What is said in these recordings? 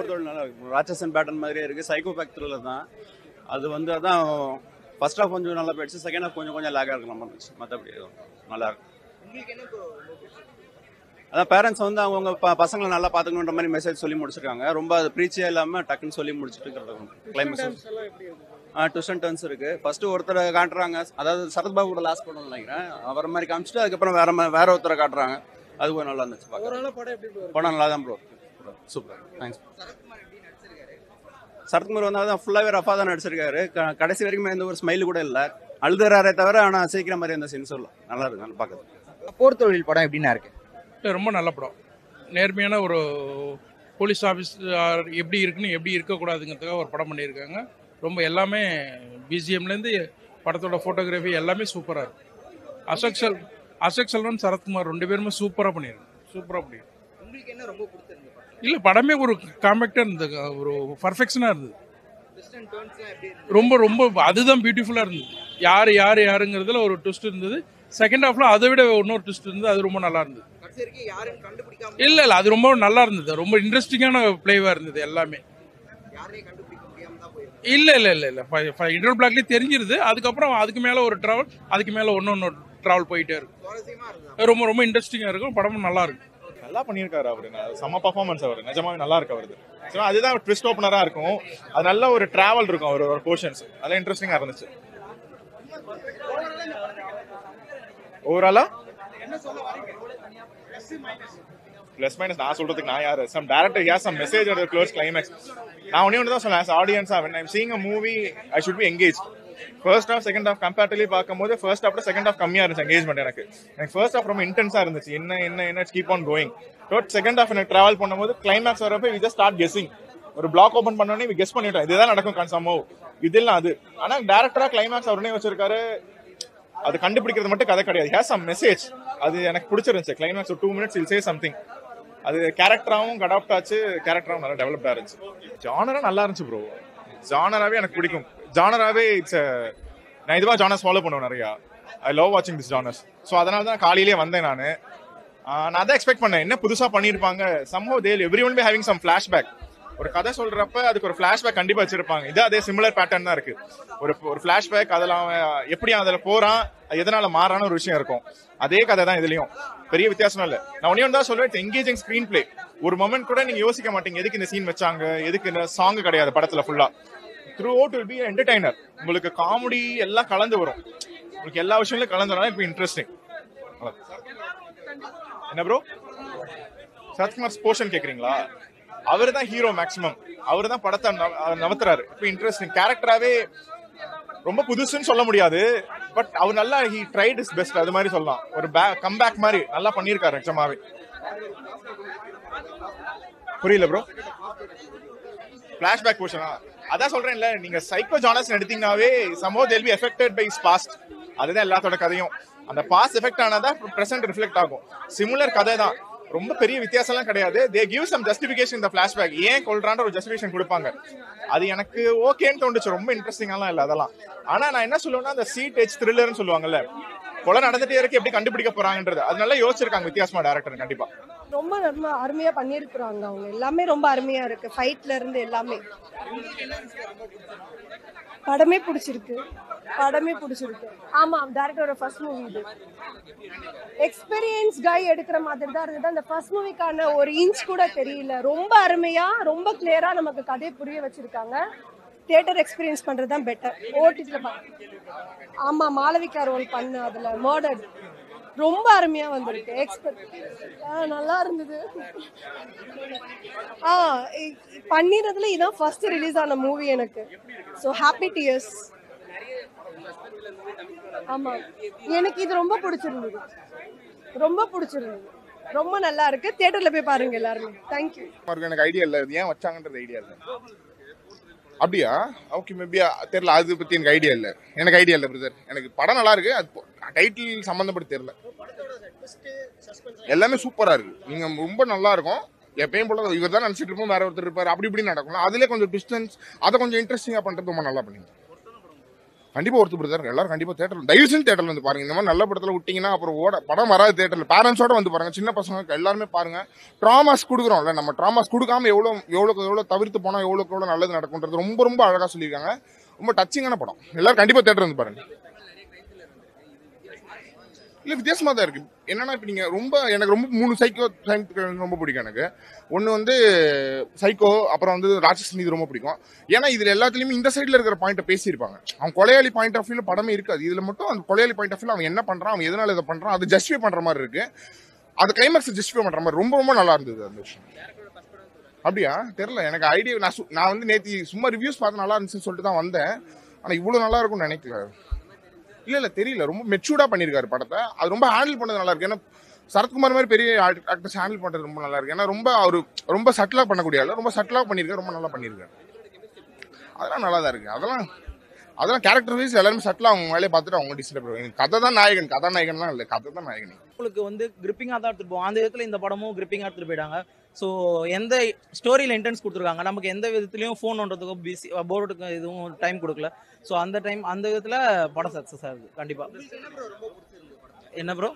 பொறுத்தவரை நல்லா இருக்கு ராட்சசன் பேட்டன் மாதிரியே இருக்கு சைக்கோ பேக் த்ரில்லர் தான் அது வந்து அதான் ஃபர்ஸ்ட் ஹாஃப் கொஞ்சம் நல்லா போயிடுச்சு செகண்ட் ஹாஃப் கொஞ்சம் கொஞ்சம் லேக்காக இருக்கலாம் இருந்துச்சு மற்றபடி நல்லா இருக்கு உங்களுக்கு என்ன bro ரொம்ப பிடிச்சிருக்கு? அதான் பேரண்ட்ஸ் வந்து அவங்கவுங்க ப பசங்களை நல்லா பார்த்துக்கணுன்ற மாதிரி மெசேஜ் சொல்லி முடிச்சிருக்காங்க ரொம்ப அது ப்ரீச்சே இல்லாமல் டக்குன்னு சொல்லி முடிச்சுட்டு கிளைமேக்ஸ் ட்விஸ்ட் அண்ட் டர்ன்ஸ் இருக்கு ஃபர்ஸ்ட் ஒருத்தரை காட்டுறாங்க அதாவது சரத்பாபு கூட லாஸ்ட் படம் நினைக்கிறேன் அவரை மாதிரி காமிச்சிட்டு அதுக்கப்புறம் வேற மா- வேற ஒருத்தரை காட்டுறாங்க அது கொஞ்சம் நல்லா இருந்துச்சு பார்க்க ஓவராலா படம் எப்படி bro இருக்கு? படம் நல்லா தான் ப்ரோ சூப்பர் தேங்க்ஸ் சரத்குமார் எப்படி நடிச்சிருக்காரு சரத்குமார் வந்து அதான் ஃபுல்லாகவே ரஃபாக தான் நடிச்சிருக்காரு க- கடைசி வரைக்கும் எந்த ஒரு ஸ்மைல் கூட இல்லை அழுதுறாரே தவிர ஆனால் சீக்கிரம் மாதிரி எந்த சீன்ஸும் இல்லை நல்லா இருக்கு நல்லா பார்க்குறது போர் தொழில் படம் எப்படின்னா இருக்கு இல்ல, ரொம்ப நல்ல படம் நேர்மையான ஒரு போலீஸ் ஆஃபீஸ் எப்படி இருக்குன்னு எப்படி இருக்கக்கூடாதுங்கிறதுக்காக ஒரு படம் பண்ணியிருக்காங்க ரொம்ப எல்லாமே பிஜிஎம்லேருந்து படத்தோட ஃபோட்டோகிராஃபி எல்லாமே சூப்பராக இருக்கு அசோக் செல் அசோக் செல்வன் சரத்குமார் ரெண்டு பேருமே சூப்பராக பண்ணியிருக்காங்க சூப்பராக பண்ணியிருக்காங்க உங்களுக்கு என்ன ரொம்ப பிடிச்சிருந்தது படம் இல்லை படமே ஒரு காம்பேக்டாக இருந்தது ஒரு பர்ஃபெக்ஷனாக இருந்தது ட்விஸ்ட் அண்ட் டர்ன்ஸ்லாம் எப்படி இருந்தது ரொம்ப ரொம்ப அதுதான் பியூட்டிஃபுல்லாக இருந்தது யார் யார் யாருங்கிறதுல ஒரு ட்விஸ்ட் இருந்தது செகண்ட் ஹாஃப்ல அதை விட இன்னொரு ட்விஸ்ட் இருந்தது அது ரொம்ப நல்லா இருந்தது கடைசி வரைக்கும் யாருன்னு கண்டுபிடிக்காம இல்ல இல்ல அது ரொம்ப நல்லா இருந்தது ரொம்ப இன்ட்ரெஸ்டிங்கான பிளேவா இருந்தது எல்லாமே யாரையும் கண்டுபிடிக்க முடியாம தான் போயிருக்கு இல்ல இல்ல இல்ல இல்ல இன்டர் பிளாக்லயே தெரிஞ்சிருது அதுக்கப்புறம் அதுக்கு மேல ஒரு டிராவல் அதுக்கு மேல ஒன்னு ஒன்னு டிராவல் போயிட்டே இருக்கும் சுவாரஸ்யமா இருந்தது ரொம்ப ரொம்ப இன்ட்ரெஸ்டிங்கா இருக்கும் படமும் நல்லா இருக்கும் நல்லா பண்ணியிருக்காரு அவரு ந- செம்ம பர்ஃபார்மன்ஸ் அவர் நிஜமாவே நல்லா இருக்கு அவருது ஸோ அதுதான் ட்விஸ்ட் ஓப்பனரா இருக்கும் அது நல்ல ஒரு டிராவல் இருக்கும் அவர் ஒரு போர்ஷன்ஸ் அதெல்லாம் இன்ட்ரெஸ்டிங்கா இருந்துச்சு ஓவராலா பிளஸ் மைனஸ் நான் சொல்றதுக்கு நான் யாரு some director has some message or close climax நான் ஒன்னே ஒன்று தான் சொன்னேன் ஆஸ் ஆடியன்ஸா when I'm seeing a movie I should be engage first half second half comparatively பார்க்கும்போது ஃபர்ஸ்ட் ஹாஃப் செகண்ட் ஹாஃப் கம்மியா இருந்துச்சு எங்கேஜ்மெண்ட் எனக்கு எனக்கு ஃபர்ஸ்ட் ஹாஃப் ரொம்ப இன்டென்ஸா இருந்துச்சு என்ன என்ன என்ன கீப் ஆன் கோயிங் டோட் செகண்ட் ஹாஃப் எனக்கு டிராவல் பண்ணும்போது கிளைமேக்ஸ் வரப்போ வி ஜஸ்ட் ஸ்டார்ட் கெஸிங் ஒரு பிளாக் ஓபன் பண்ணோடனே வி கெஸ் பண்ணிட்டோம் இதுதான் நடக்கும் கன்சமோ இதெல்லாம் அது ஆனா டேரக்டரா கிளைமேக்ஸ் அவருனே வச்சிருக்காரு அது கண்டுபிடிக்கிறது மட்டும் கதை கிடையாது ஹேஸ் சம் மெசேஜ் அது எனக்கு பிடிச்சிருந்துச்சு கிளைமேக்ஸ் ஒரு டூ மினிட்ஸ் இல் சே சம்திங் அது கேரக்டராகவும் அடாப்ட் ஆச்சு கேரக்டராகவும் நல்லா டெவலப்டா இருந்துச்சு ஜானரா நல்லா இருந்துச்சு ப்ரோ ஜானராவே எனக்கு பிடிக்கும் ஜானராவே இட்ஸ் நான் இதுவா ஜானர்ஸ் ஃபாலோ பண்ணுவேன் நிறையா ஐ லவ் வாட்சிங் திஸ் ஜானர்ஸ் ஸோ அதனால தான் காலையிலேயே வந்தேன் நான் நான் தான் எக்ஸ்பெக்ட் பண்ணேன் என்ன புதுசா பண்ணியிருப்பாங்க somehow they'll every one be having some flashback ஒரு கதை சொல்றப்ப அதுக்கு ஒரு ஃபிளாஷ்பேக் கண்டிப்பா வச்சிருப்பாங்க இது அதே சிமிலர் பேட்டர்ன் தான் இருக்கு ஒரு ஒரு ஃபிளாஷ்பேக் அதில் அவன் எப்படி அதுல போறான் அது எதனால மாறான ஒரு விஷயம் இருக்கும் அதே கதை தான் இதுலயும் பெரிய வித்தியாசம் இல்ல நான் ஒன்னே ஒன்று தான் சொல்றேன் எங்கேஜிங் ஸ்கிரீன் பிளே ஒரு மொமெண்ட் கூட நீங்க யோசிக்க மாட்டீங்க எதுக்கு இந்த சீன் வச்சாங்க எதுக்கு இந்த சாங் கிடையாது படத்துல ஃபுல்லா throughout will be entertainer உங்களுக்கு காமெடி எல்லாம் கலந்து வரும் உங்களுக்கு எல்லா விஷயங்களும் கலந்து வரனால இப்போ இன்ட்ரெஸ்டிங் என்ன ப்ரோ சத்குமார் போர்ஷன் கேக்குறீங்களா அவர் தான் ஹீரோ மேக்ஸிமம் அவர் தான் படத்தை நவ- அவர் நவத்துறாரு இப்போ இன்ட்ரெஸ்டிங் கேரக்டராவே ரொம்ப புதுசுன்னு சொல்ல முடியாது பட் அவர் நல்லா ஹி ட்ரைட் இஸ் பெஸ்ட் அது மாதிரி சொல்லலாம் ஒரு கம்பேக் மாதிரி நல்லா பண்ணியிருக்காரு நிஜமாவே புரியல ப்ரோ ஃபிளாஷ்பேக் போர்ஷனா அதான் சொல்றேன்ல நீங்க psycho ஜானஸ் எடுத்தீங்கன்னாவே சமோ they'll be affected by past அதுதான் எல்லாத்தோட கதையும் அந்த பாஸ்ட் எஃபெக்ட் ஆனதா பிரசன்ட் ரிஃப்ளெக்ட் ஆகும் சிமிலர் கதை தான் ரொம்ப பெரிய வித்தியாசம்லாம் கிடையாது தே கிவ் சம் ஜஸ்டிஃபிகேஷன் இந்த ஃபிளாஷ்பேக் ஏன் கொள்றான்ற ஒரு ஜஸ்டிஃபிகேஷன் கொடுப்பாங்க அது எனக்கு ஓகேன்னு தோணுச்சு ரொம்ப இன்ட்ரெஸ்டிங்காலாம் இல்லை அதெல்லாம் ஆனா நான் என்ன சொல்லுவேன்னா அந்த சீட் எச் த்ரில்லர்னு சொல்லுவாங்கல்ல கொலை நடந்துட்டே இருக்கு எப்படி கண்டுபிடிக்க போறாங்கன்றது அது நல்லா யோசிச்சிருக்காங்க வித்தியாசமா டேரக்டர் கண்டிப்பா ரொம்ப ரொம்ப அருமையா பண்ணியிருக்கிறாங்க அவங்க எல்லாமே ரொம்ப அருமையா இருக்கு ஃபைட்ல இருந்து எல்லாமே படமே பிடிச்சிருக்கு படமே பிடிச்சிருக்கு ஆமா டேரக்டரோட ஃபர்ஸ்ட் மூவி இது எக்ஸ்பீரியன்ஸ் கை எடுக்கிற மாதிரி தான் இருந்தது அந்த ஃபர்ஸ்ட் மூவிக்கான ஒரு இன்ச் கூட தெரியல ரொம்ப அருமையா ரொம்ப கிளியரா நமக்கு கதையை புரிய வச்சிருக்காங்க தியேட்டர் எக்ஸ்பீரியன்ஸ் பண்றது தான் பெட்டர் ஓடிடியில் ஆமா மாளவிகா ரோல் பண்ண அதுல மர்டர் ரொம்ப அருமையா வந்திருக்கு எக்ஸ்பெக்ட் நல்லா இருந்தது ஆ இ- பண்ணினதுல இதான் ஃபர்ஸ்ட் ரிலீஸ் ஆன மூவி எனக்கு ஸோ ஹாப்பி டியர்ஸ் ஆமா எனக்கு இது ரொம்ப பிடிச்சிருந்தது ரொம்ப பிடிச்சிருந்தது ரொம்ப நல்லா இருக்கு தியேட்டர்ல போய் பாருங்க எல்லாருமே தேங்க்யூ இருக்கு எனக்கு ஐடியா இல்ல இது ஏன் வச்சாங்கன்றது ஐடியா இல்ல அப்படியா ஓகே மேபி தெரியல அது பத்தி எனக்கு ஐடியா இல்ல எனக்கு ஐடியா இல்ல பிரதர் எனக்கு படம் நல்லா இருக்கு அது டைட்டில் சம்பந்தப்பட்டு தெரியல எல்லாமே சூப்பரா இருக்கு நீங்க ரொம்ப நல்லா இருக்கும் எப்பயும் போல இவர் தான் நினைச்சிட்டு இருப்போம் வேற ஒருத்தர் இருப்பாரு அப்படி இப்படி நடக்கும் அதுல கொஞ்சம் டிஸ்டன்ஸ் அதை கொஞ்சம் இன்ட்ரெஸ்டிங்கா பண்றது ரொம்ப நல்லா பண்ணீங்க கண்டிப்பா ஒருத்தர் பிரதர் எல்லாரும் கண்டிப்பா தேட்டர் தயவு செஞ்சு தேட்டர்ல வந்து பாருங்க இந்த மாதிரி நல்ல படத்துல விட்டீங்கன்னா அப்புறம் ஓட படம் வராது தேட்டர்ல பேரண்ட்ஸோட வந்து பாருங்க சின்ன பசங்க எல்லாருமே பாருங்க ட்ராமாஸ் கொடுக்குறோம்ல நம்ம ட்ராமாஸ் கொடுக்காம எவ்வளவு எவ்வளவுக்கு எவ்வளவு தவிர்த்து போனா எவ்வளவுக்கு எவ்வளவு நல்லது நடக்கும்ன்றது ரொம்ப ரொம்ப அழகா சொல்லியிருக்காங்க ரொம்ப டச்சிங்கான படம் எல்லாரும் கண்டிப்பா தேட்டர் வந்து பாருங்க இல்ல வித்தியாசமா தான் இருக்கு என்னன்னா இப்ப நீங்க ரொம்ப எனக்கு ரொம்ப மூணு சைக்கோ ரொம்ப பிடிக்கும் எனக்கு ஒன்னு வந்து சைக்கோ அப்புறம் வந்து ராட்சசன் இது ரொம்ப பிடிக்கும் ஏன்னா இதுல எல்லாத்துலயுமே இந்த சைடுல இருக்கிற பாயிண்ட பேசியிருப்பாங்க அவன் கொலையாளி பாயிண்ட் ஆஃப் வியூல படமே இருக்காது இதுல மட்டும் அந்த கொலையாளி பாயிண்ட் ஆஃப் வியூல அவன் என்ன பண்றான் அவன் எதனால இதை பண்றான் அது ஜஸ்டிஃபை பண்ற மாதிரி இருக்கு அது கிளைமேக்ஸ் ஜஸ்டிஃபை பண்ற மாதிரி ரொம்ப ரொம்ப நல்லா இருந்தது அந்த விஷயம் அப்படியா தெரியல எனக்கு ஐடியா நான் சு- நான் வந்து நேத்தி சும்மா ரிவ்யூஸ் பார்த்து நல்லா இருந்துச்சுன்னு சொல்லிட்டு தான் வந்தேன் ஆனா இவ்வளவு நல்லா இருக்கும்னு நினைக்கல இல்ல இல்ல தெரியல ரொம்ப மெச்சூர்டா பண்ணிருக்காரு படத்தை அது ரொம்ப ஹேண்டில் பண்ணது நல்லா இருக்கு ஏன்னா சரத்குமார் மாதிரி பெரிய ஆக்டர்ஸ் ஹேண்டில் பண்றது ரொம்ப நல்லா இருக்கு ஏன்னா ரொம்ப அவரு ரொம்ப சட்டிலா பண்ணக்கூடிய ஆளு ரொம்ப சட்டிலா பண்ணிருக்காரு ரொம்ப நல்லா பண்ணிருக்காரு அதெல்லாம் நல்லா தான் இருக்கு அதெல்லாம் அதெல்லாம் கேரக்டர் வைஸ் எல்லாருமே சட்டிலா அவங்க வேலையை பார்த்துட்டு அவங்க டிஸ்டர்ப் கதை தான் நாயகன் கதாநாயகன்லாம் இல்லை கதை தான் நாயகன் உங்களுக்கு வந்து கிரிப்பிங்காக தான் எடுத்துட்டு போவோம் அந்த விதத்தில் இந்த படமும் கிரிப்பிங்காக எடுத்துட்டு போயிட்டாங்க ஸோ எந்த ஸ்டோரியில் இன்டென்ஸ் கொடுத்துருக்காங்க நமக்கு எந்த விதத்துலையும் ஃபோன் பண்ணுறதுக்கோ பிஸி போர்டுக்கு எதுவும் டைம் கொடுக்கல ஸோ அந்த டைம் அந்த விதத்தில் படம் சக்ஸஸ் ஆகுது கண்டிப்பாக என்ன ப்ரோ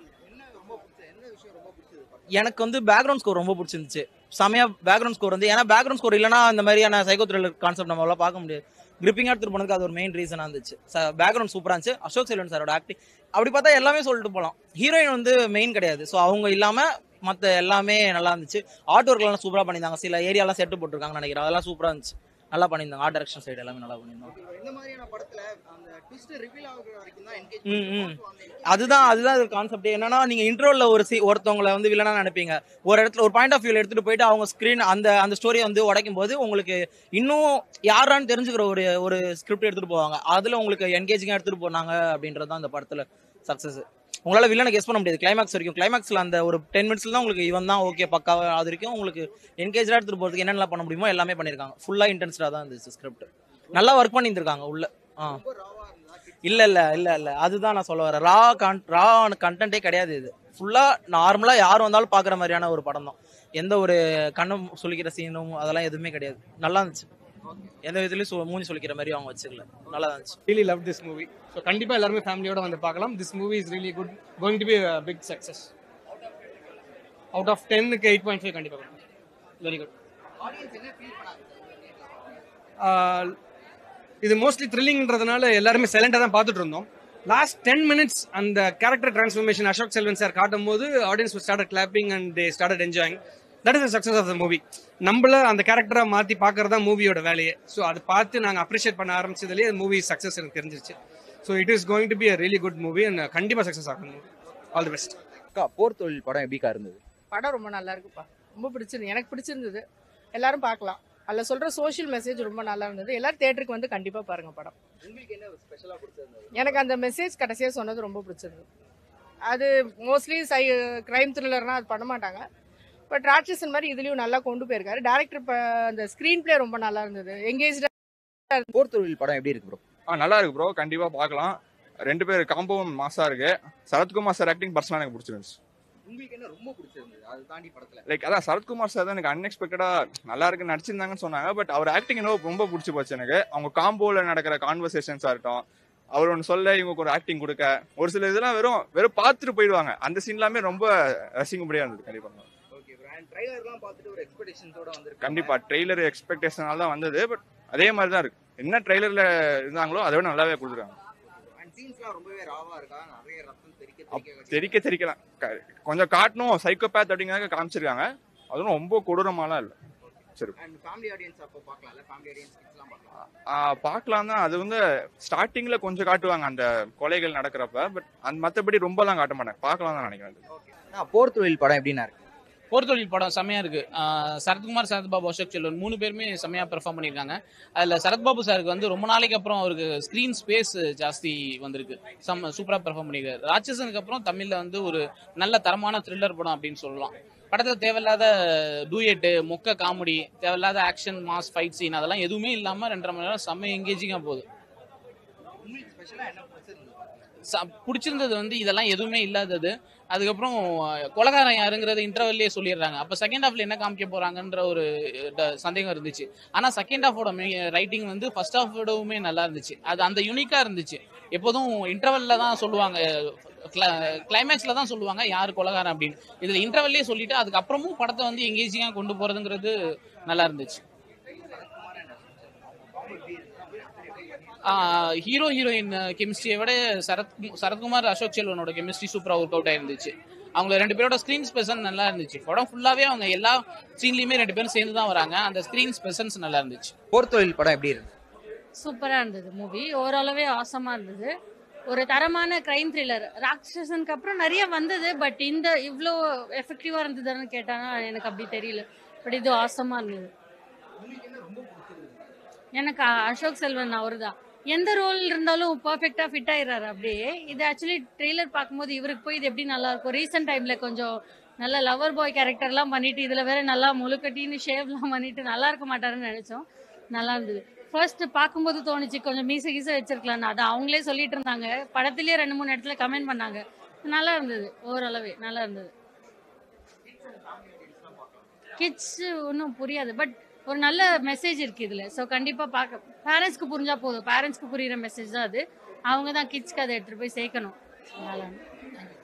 எனக்கு வந்து பேக்ரவுண்ட் ஸ்கோர் ரொம்ப பிடிச்சிருந்துச்சு செமையா பேக்ரவுண்ட் ஸ்கோர் வந்து ஏன்னா பேக்ரவுண்ட் ஸ்கோர் இல்லைனா இந்த மாதிரியான சைக்கோ த்ரில்லர் கான்செப்ட் நம்மளால பார்க்க முடியாது கிரிப்பிங்காக எடுத்துட்டு போனதுக்கு அது ஒரு மெயின் ரீசனாக இருந்துச்சு பேக்ரவுண்ட் சூப்பராக இருந்துச்சு அசோக் செல்வன் சாரோட ஆக்டிங் அப்படி பார்த்தா எல்லாமே சொல்லிட்டு போகலாம் ஹீரோயின் வந்து மெயின் கிடையாது ஸோ அவங்க இல்லாமல் மற்ற எல்லாமே நல்லா இருந்துச்சு ஆர்ட் ஒர்க்லாம் சூப்பராக பண்ணியிருந்தாங்க சில ஏரியாலாம் செட்டு போட்டிருக்காங்கன்னு நினைக்கிறேன் அதெல்லாம் சூப்பராக இருந்துச்சு நல்லா பண்ணியிருந்தாங்க ஆர்ட் டைரக்ஷன் சைடு எல்லாமே நல்லா பண்ணியிருந்தாங்க இந்த மாதிரியான படத்துல அந்த ட்விஸ்ட் ரிவீல் ஆகுற வரைக்கும் தான் என்கேஜ் ம், ம். அதுதான் அதுதான் இது கான்செப்ட் என்னன்னா நீங்க இன்ட்ரோல ஒரு சி ஒருத்தவங்களை வந்து வில்லனா நினைப்பீங்க ஒரு இடத்துல ஒரு பாயிண்ட் ஆஃப் வியூல எடுத்துட்டு போயிட்டு அவங்க ஸ்கிரீன் அந்த அந்த ஸ்டோரியை வந்து உடைக்கும் போது உங்களுக்கு இன்னும் யாரான்னு தெரிஞ்சுக்கிற ஒரு ஒரு ஸ்கிரிப்ட் எடுத்துட்டு போவாங்க அதுல உங்களுக்கு என்கேஜிங்கா எடுத்துட்டு போனாங்க அப்படின்றது தான் அந்த படத்துல சக்சஸ் உங்களால வில்லனை கெஸ் பண்ண முடியாது கிளைமேக்ஸ் வரைக்கும் கிளைமேக்ஸ்ல அந்த ஒரு டென் மினிட்ஸ்ல தான் உங்களுக்கு இவன் தான் ஓகே பக்காவா அது வரைக்கும் உங்களுக்கு என்கேஜா எடுத்துட்டு போறதுக்கு என்னென்ன பண்ண முடியுமோ எல்லாமே பண்ணிருக்காங்க ஃபுல்லா இன்டென்ஸ்டா தான் இருந்துச்சு ஸ்கிரிப்ட் நல்லா ஒர்க் பண்ணியிருந்திருக்காங்க உள்ள ஆ இல்ல இல்ல இல்ல இல்ல அதுதான் நான் சொல்ல வரேன் ரா கன் ரா கண்டென்ட்டே கிடையாது இது ஃபுல்லா நார்மலா யார் வந்தாலும் பாக்குற மாதிரியான ஒரு படம் தான் எந்த ஒரு கண்ணும் சொல்லிக்கிற சீனும் அதெல்லாம் எதுவுமே கிடையாது நல்லா இருந்துச்சு எந்த விதத்துலயும் சொ- மூஞ்சி சொல்லிக்கிற மாதிரி அவங்க வச்சுக்கல நல்லா தான் இருந்துச்சு really love this movie. So கண்டிப்பாக எல்லாருமே ஃபேமிலியோட வந்து பார்க்கலாம் this movie is really good going to be big success out of டென்னுக்கு எயிட் பாயிண்ட் ஃபைவ் கண்டிப்பாக வெரி குட் இது மோஸ்ட்லி த்ரில்லிங்ன்றதுனால எல்லாருமே சைலண்டாக தான் பார்த்துட்டு இருந்தோம் லாஸ்ட் டென் மினிட்ஸ் அந்த character transformation Ashok Selvan sir காட்டும் போது audience start clapping and they start enjoying that is success of the movie நம்மள அந்த கேரக்டரை மாற்றி பார்க்கறது தான் மூவியோட வேலையே ஸோ அதை பார்த்து நாங்கள் அப்ரிஷியேட் பண்ண ஆரம்பிச்சதுலேயே மூவி சக்ஸஸ் எனக்கு தெரிஞ்சிருச்சு so it is going to be a really good movie and கண்டிப்பாக சக்ஸஸ் ஆகும் ஆல் தி பெஸ்ட் அக்கா போர் தொழில் படம் எப்படிக்கா இருந்தது படம் ரொம்ப நல்லா இருக்குப்பா ரொம்ப பிடிச்சிருந்து எனக்கு பிடிச்சிருந்தது எல்லாரும் பார்க்கலாம் அதில் சொல்கிற சோஷியல் மெசேஜ் ரொம்ப நல்லா இருந்தது எல்லாரும் தேட்டருக்கு வந்து கண்டிப்பாக பாருங்க படம் உங்களுக்கு என்ன ஸ்பெஷலா பிடிச்சிருந்தது எனக்கு அந்த மெசேஜ் கடைசியாக சொன்னது ரொம்ப பிடிச்சிருந்தது அது மோஸ்ட்லி சை க்ரைம் த்ரில்லர்னா அது பண்ண மாட்டாங்க பட் ராட்சசன் மாதிரி இதுலேயும் நல்லா கொண்டு போயிருக்காரு டேரக்டர் இப்போ அந்த ஸ்க்ரீன் ப்ளே ரொம்ப நல்லா இருந்தது எங்கேஜ் போர் தொழில் படம் எப்படி இருக்கு ப்ரோ ஆ நல்லா இருக்கு ப்ரோ கண்டிப்பா பார்க்கலாம் ரெண்டு பேர் காம்போவும் மாசா இருக்கு சரத்குமார் சார் ஆக்டிங் பர்சனலா எனக்கு பிடிச்சிருந்துச்சு உங்களுக்கு என்ன ரொம்ப பிடிச்சிருந்தது அதை தாண்டி படத்துல லைக் அதான் சரத்குமார் சார் தான் எனக்கு அன்எக்ஸ்பெக்டடா நல்லா இருக்கு நடிச்சிருந்தாங்கன்னு சொன்னாங்க பட் அவர் ஆக்டிங் என்னவோ ரொம்ப பிடிச்சி போச்சு எனக்கு அவங்க காம்போல நடக்கிற கான்வர்சேஷன்ஸா இருக்கட்டும் அவர் ஒன்று சொல்ல இவங்களுக்கு ஒரு ஆக்டிங் கொடுக்க ஒரு சில இதெல்லாம் வெறும் வெறும் பார்த்துட்டு போயிடுவாங்க அந்த சீன் எல்லாமே ரொம்ப ரசிக்கும்படியா இருந்தது கண்டிப்பா ஓகே ப்ரோ அண்ட் ட்ரைலர்லாம் பார்த்துட்டு ஒரு எக்ஸ்பெக்டேஷன்ஸோட வந்திருக்கு கண்டிப்பா ட்ரெய்லர் எக்ஸ்பெக்டேஷனால தான் வந்தது பட் அதே மாதிரி தான் இருக்கு என்ன ட்ரெய்லர்ல இருந்தாங்களோ அதை விட நல்லாவே கொடுத்துருக்காங்க அண்ட் சீன்ஸ்லாம் ரொம்பவே ராவா இருக்கா நிறைய ரத்தம் தெறிக்க அப்- தெறிக்க தெறிக்க தெறிக்கலாம் க- கொஞ்சம் காட்டணும் சைக்கோபேத் அப்படிங்கிறத காமிச்சிருக்காங்க அதுவும் ரொம்ப கொடூரமாலாம் இல்லை அண்ட் ஃபேமிலி ஆடியன்ஸ் அப்போ பார்க்கலாம்ல ஃபேமிலி ஆடியன்ஸ் கிட்ஸ்லாம் பார்க்கலாம் ஆஹ் பார்க்கலாம் தான் அது வந்து ஸ்டார்டிங்ல கொஞ்சம் காட்டுவாங்க அந்த கொலைகள் நடக்கிறப்ப பட் அந்த மற்றபடி ரொம்பலாம் காட்ட மாட்டாங்க பார்க்கலாம் தான் நினைக்கிறேன் போர் தொழில் படம் எப்படின்னா இருக்கு போர்த்தொழில் படம் செம்மையா இருக்கு ஆஹ் சரத்குமார் சரத்பாபு அசோக் செல்வன் மூணு பேருமே செம்மையா பெர்ஃபார்ம் பண்ணியிருக்காங்க அதுல சரத்பாபு சாருக்கு வந்து ரொம்ப நாளைக்கு அப்புறம் அவருக்கு ஸ்கிரீன் ஸ்பேஸ் ஜாஸ்தி வந்திருக்கு செம் சூப்பரா பெர்ஃபார்ம் பண்ணியிருக்காரு ராட்சசனுக்கு அப்புறம் தமிழ்ல வந்து ஒரு நல்ல தரமான த்ரில்லர் படம் அப்படின்னு சொல்லலாம் படத்துல தேவையில்லாத டூயட்டு மொக்க காமெடி தேவையில்லாத ஆக்ஷன் மாஸ் ஃபைட் சீன் அதெல்லாம் எதுவுமே இல்லாம ரெண்டரை மணி நேரம் செம்ம எங்கேஜிங்கா போகுது உங்களுக்கு ஸ்பெஷலா என்ன பிடிச்சிருந்தது ச- பிடிச்சிருந்தது வந்து இதெல்லாம் எதுவுமே இல்லாதது அதுக்கப்புறம் அஹ், கொலகாரன் யாருங்கிறது இன்டர்வெல்லே சொல்லிடுறாங்க அப்போ செகண்ட் ஹாஃப்ல என்ன காமிக்க போறாங்கன்ற ஒரு ட- சந்தேகம் இருந்துச்சு ஆனா செகண்ட் ஹாஃபோட ரைட்டிங் வந்து ஃபர்ஸ்ட் ஹாஃபோடவுமே நல்லா இருந்துச்சு அது அந்த யூனிக்கா இருந்துச்சு எப்போதும் இன்டர்வெல்ல தான் சொல்லுவாங்க கிளைமேக்ஸ்ல தான் சொல்லுவாங்க யார் கொலகாரன் அப்படின்னு இதுல இன்டர்வெல்லே சொல்லிட்டு அதுக்கப்புறமும் படத்தை வந்து எங்கேஜிங்கா கொண்டு போறதுங்கிறது நல்லா இருந்துச்சு ஹீரோ ஹீரோயின் கெமிஸ்ட்ரியை விட சரத் சரத்குமார் அசோக் செல்வனோட கெமிஸ்ட்ரி சூப்பராக ஒர்க் அவுட் ஆயிருந்துச்சு அவங்க ரெண்டு பேரோட ஸ்க்ரீன் ஸ்பெசன் நல்லா இருந்துச்சு படம் ஃபுல்லாவே அவங்க எல்லா சீன்லயுமே ரெண்டு பேரும் சேர்ந்து தான் வராங்க அந்த ஸ்க்ரீன் ஸ்பெசன்ஸ் நல்லா இருந்துச்சு போர் தொழில் படம் எப்படி இருக்கு சூப்பராக இருந்தது மூவி ஓரளவே ஆசமாக இருந்தது ஒரு தரமான கிரைம் த்ரில்லர் ராட்சசனுக்கு அப்புறம் நிறைய வந்தது பட் இந்த இவ்வளோ எஃபெக்டிவாக இருந்ததுன்னு கேட்டானா எனக்கு அப்படி தெரியல பட் இது ஆசமாக இருந்தது எனக்கு அ- அசோக் செல்வன் அவர் தான் எந்த ரோல் இருந்தாலும் பர்ஃபெக்டாக ஃபிட் ஆயிடுறாரு அப்படியே இது ஆக்சுவலி ட்ரெய்லர் பார்க்கும்போது இவருக்கு போய் இது எப்படி நல்லா இருக்கும் ரீசெண்ட் டைமில் கொஞ்சம் நல்ல லவர் பாய் கேரக்டர்லாம் பண்ணிட்டு இதில் வேற நல்லா முழுக்கட்டின்னு ஷேவ்லாம் பண்ணிட்டு நல்லா இருக்க மாட்டாருன்னு நினச்சோம் நல்லா இருந்தது ஃபர்ஸ்ட் பார்க்கும்போது தோணுச்சு கொஞ்சம் மீச கீச வச்சிருக்கலாம்னு அதை அவங்களே சொல்லிட்டு இருந்தாங்க படத்துலயே ரெண்டு மூணு இடத்துல கமெண்ட் பண்ணாங்க நல்லா இருந்தது ஓரளவே நல்லா இருந்தது கிட்ஸ் ஒன்றும் புரியாது பட் ஒரு நல்ல மெசேஜ் இருக்கு இதுல ஸோ கண்டிப்பா பார்க்க பேரண்ட்ஸ்க்கு புரிஞ்சா போதும் பேரண்ட்ஸ்க்கு புரியுற மெசேஜ் தான் அது அவங்க தான் கிட்ஸ்க்கு அதை எடுத்துட்டு போய் சேர்க்கணும் நல்லா இருந்தது.